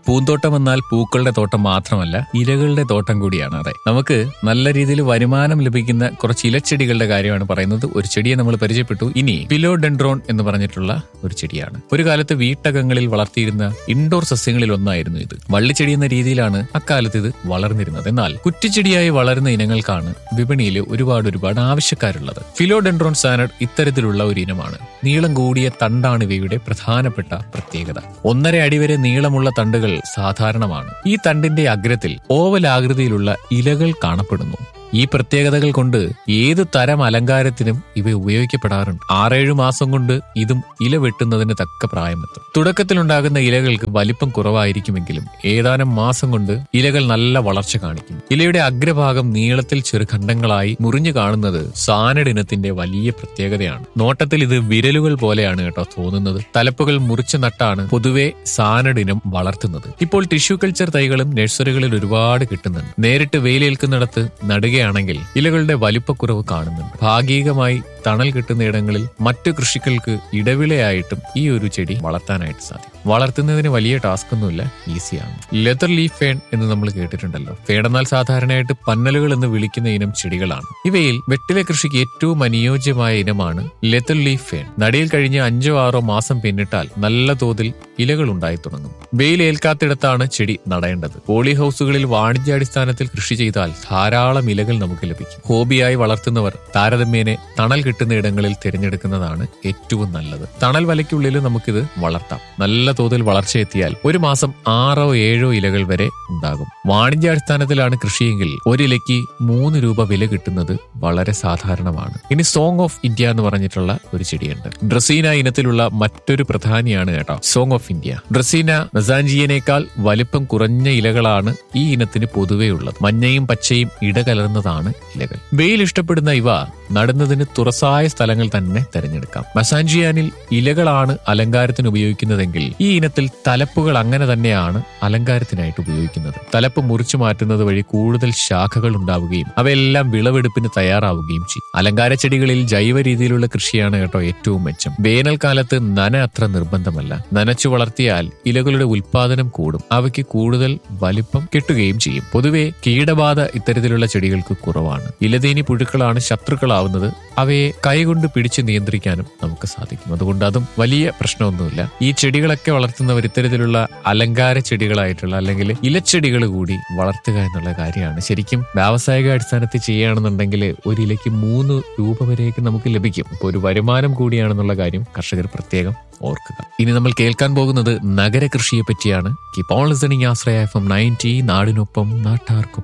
പൂന്തോട്ടം എന്നാൽ പൂക്കളുടെ തോട്ടം മാത്രമല്ല ഇലകളുടെ തോട്ടം കൂടിയാണ് അതെ നമുക്ക് നല്ല രീതിയിൽ വരുമാനം ലഭിക്കുന്ന കുറച്ച് ഇലച്ചെടികളുടെ കാര്യമാണ് പറയുന്നത് ഒരു ചെടിയെ നമ്മൾ പരിചയപ്പെട്ടു ഇനി ഫിലോഡെൻഡ്രോൺ എന്ന് പറഞ്ഞിട്ടുള്ള ഒരു ചെടിയാണ് ഒരു കാലത്ത് വീട്ടകങ്ങളിൽ വളർത്തിയിരുന്ന ഇൻഡോർ സസ്യങ്ങളിൽ ഒന്നായിരുന്നു ഇത് വള്ളിച്ചെടി എന്ന രീതിയിലാണ് അക്കാലത്ത് ഇത് വളർന്നിരുന്നത് എന്നാൽ കുറ്റിച്ചെടിയായി വളരുന്ന ഇനങ്ങൾക്കാണ് വിപണിയിൽ ഒരുപാട് ഒരുപാട് ആവശ്യക്കാരുള്ളത് ഫിലോഡെൻഡ്രോൺ സാനഡ് ഇത്തരത്തിലുള്ള ഒരു ഇനമാണ് നീളം കൂടിയ തണ്ടാണ് ഇവയുടെ പ്രധാനപ്പെട്ട പ്രത്യേകത ഒന്നര അടി വരെ നീളമുള്ള തണ്ടുകൾ സാധാരണമാണ് ഈ തണ്ടിന്റെ അഗ്രത്തിൽ ഓവൽ ആകൃതിയിലുള്ള ഇലകൾ കാണപ്പെടുന്നു ഈ പ്രത്യേകതകൾ കൊണ്ട് ഏത് തരം അലങ്കാരത്തിനും ഇവ ഉപയോഗിക്കപ്പെടാറുണ്ട് ആറേഴു മാസം കൊണ്ട് ഇതും ഇല വെട്ടുന്നതിന് തക്ക പ്രായമെത്തും തുടക്കത്തിലുണ്ടാകുന്ന ഇലകൾക്ക് വലിപ്പം കുറവായിരിക്കുമെങ്കിലും ഏതാനും മാസം കൊണ്ട് ഇലകൾ നല്ല വളർച്ച കാണിക്കും ഇലയുടെ അഗ്രഭാഗം നീളത്തിൽ ചെറുഖണ്ഡങ്ങളായി മുറിഞ്ഞു കാണുന്നത് സാനഡ് ഇനത്തിന്റെ വലിയ പ്രത്യേകതയാണ് നോട്ടത്തിൽ ഇത് വിരലുകൾ പോലെയാണ് കേട്ടോ തോന്നുന്നത് തലപ്പുകൾ മുറിച്ചു നട്ടാണ് പൊതുവെ സാനഡ് ഇനം വളർത്തുന്നത് ഇപ്പോൾ ടിഷ്യൂ കൾച്ചർ തൈകളും നഴ്സറികളിൽ ഒരുപാട് കിട്ടുന്നുണ്ട് നേരിട്ട് വെയിലേൽക്കുന്നിടത്ത് നടുകയാണെങ്കിൽ ഇലകളുടെ വലിപ്പക്കുറവ് കാണുന്നുണ്ട് ഭാഗികമായി തണൽ കിട്ടുന്ന ഇടങ്ങളിൽ മറ്റു കൃഷികൾക്ക് ഇടവിളയായിട്ടും ഈ ഒരു ചെടി വളർത്താനായിട്ട് സാധിക്കും വളർത്തുന്നതിന് വലിയ ടാസ്ക് ഒന്നുമില്ല ഈസിയാണ് ലെതർ ലീഫ് ഫേൺ എന്ന് നമ്മൾ കേട്ടിട്ടുണ്ടല്ലോ ഫേൺ എന്നാൽ സാധാരണയായിട്ട് പന്നലുകൾ എന്ന് വിളിക്കുന്ന ഇനം ചെടികളാണ് ഇവയിൽ വെട്ടില കൃഷിക്ക് ഏറ്റവും അനുയോജ്യമായ ഇനമാണ് ലെതർ ലീഫ് ഫേൺ നടിയിൽ കഴിഞ്ഞ് അഞ്ചോ ആറോ മാസം പിന്നിട്ടാൽ നല്ല തോതിൽ ഇലകൾ ഉണ്ടായി തുടങ്ങും വെയിലേൽക്കാത്തിടത്താണ് ചെടി നടേണ്ടത് പോളി ഹൗസുകളിൽ വാണിജ്യാടിസ്ഥാനത്തിൽ കൃഷി ചെയ്താൽ ധാരാളം ഇലകൾ നമുക്ക് ലഭിക്കും ഹോബിയായി വളർത്തുന്നവർ താരതമ്യേന തണൽ കിട്ടുന്ന ഇടങ്ങളിൽ തിരഞ്ഞെടുക്കുന്നതാണ് ഏറ്റവും നല്ലത് തണൽ വലയ്ക്കുള്ളിൽ നമുക്കിത് വളർത്താം നല്ല തോതിൽ വളർച്ചയെത്തിയാൽ ഒരു മാസം ആറോ ഏഴോ ഇലകൾ വരെ ഉണ്ടാകും വാണിജ്യാടിസ്ഥാനത്തിലാണ് കൃഷിയെങ്കിൽ ഒരിലയ്ക്ക് മൂന്ന് രൂപ വില കിട്ടുന്നത് വളരെ സാധാരണമാണ് ഇനി സോങ് ഓഫ് ഇന്ത്യ എന്ന് പറഞ്ഞിട്ടുള്ള ഒരു ചെടിയുണ്ട് ഡ്രസീന ഇനത്തിലുള്ള മറ്റൊരു പ്രധാനിയാണ് കേട്ടോ സോങ് ഓഫ് ഇന്ത്യ ഡ്രസീന നസാഞ്ചിയനേക്കാൾ വലിപ്പം കുറഞ്ഞ ഇലകളാണ് ഈ ഇനത്തിന് പൊതുവേ ഉള്ളത് മഞ്ഞയും പച്ചയും ഇടകലർന്നതാണ് ഇലകൾ വെയിൽ ഇഷ്ടപ്പെടുന്ന ഇവ നടുന്നതിന് തുറസായ സ്ഥലങ്ങൾ തന്നെ തിരഞ്ഞെടുക്കാം മസാഞ്ചിയാനിൽ ഇലകളാണ് അലങ്കാരത്തിന് ഉപയോഗിക്കുന്നതെങ്കിൽ ഈ ഇനത്തിൽ തലപ്പുകൾ അങ്ങനെ തന്നെയാണ് അലങ്കാരത്തിനായിട്ട് ഉപയോഗിക്കുന്നത് തലപ്പ് മുറിച്ചു മാറ്റുന്നത് വഴി കൂടുതൽ ശാഖകൾ ഉണ്ടാവുകയും അവയെല്ലാം വിളവെടുപ്പിന് തയ്യാറാവുകയും ചെയ്യും അലങ്കാര ചെടികളിൽ ജൈവ രീതിയിലുള്ള കൃഷിയാണ് കേട്ടോ ഏറ്റവും മെച്ചം വേനൽക്കാലത്ത് നന അത്ര നിർബന്ധമല്ല നനച്ചു വളർത്തിയാൽ ഇലകളുടെ ഉൽപാദനം കൂടും അവയ്ക്ക് കൂടുതൽ വലിപ്പം കിട്ടുകയും ചെയ്യും പൊതുവെ കീടബാധ ഇത്തരത്തിലുള്ള ചെടികൾക്ക് കുറവാണ് ഇലതേനി പുഴുക്കളാണ് ശത്രുക്കളാവുന്നത് അവയെ കൈകൊണ്ട് പിടിച്ച് നിയന്ത്രിക്കാനും നമുക്ക് സാധിക്കും അതുകൊണ്ട് അതും വലിയ പ്രശ്നമൊന്നുമില്ല ഈ ചെടികളൊക്കെ വളർത്തുന്നവർ ഇത്തരത്തിലുള്ള അലങ്കാര ചെടികളായിട്ടുള്ള അല്ലെങ്കിൽ ഇലച്ചെടികൾ കൂടി വളർത്തുക എന്നുള്ള കാര്യമാണ് ശരിക്കും വ്യാവസായിക അടിസ്ഥാനത്തിൽ ചെയ്യുകയാണെന്നുണ്ടെങ്കിൽ ഒരു ഇലയ്ക്ക് മൂന്ന് രൂപ വരെയൊക്കെ നമുക്ക് ലഭിക്കും അപ്പോൾ ഒരു വരുമാനം കൂടിയാണെന്നുള്ള കാര്യം കർഷകർ പ്രത്യേകം ഓർക്കുക ഇനി നമ്മൾ കേൾക്കാൻ പോകുന്നത് നഗര കൃഷിയെ പറ്റിയാണ് keep on listening Ashraya FM ninety നയൻറ്റി നാടിനൊപ്പം നാട്ടാർക്കൊപ്പം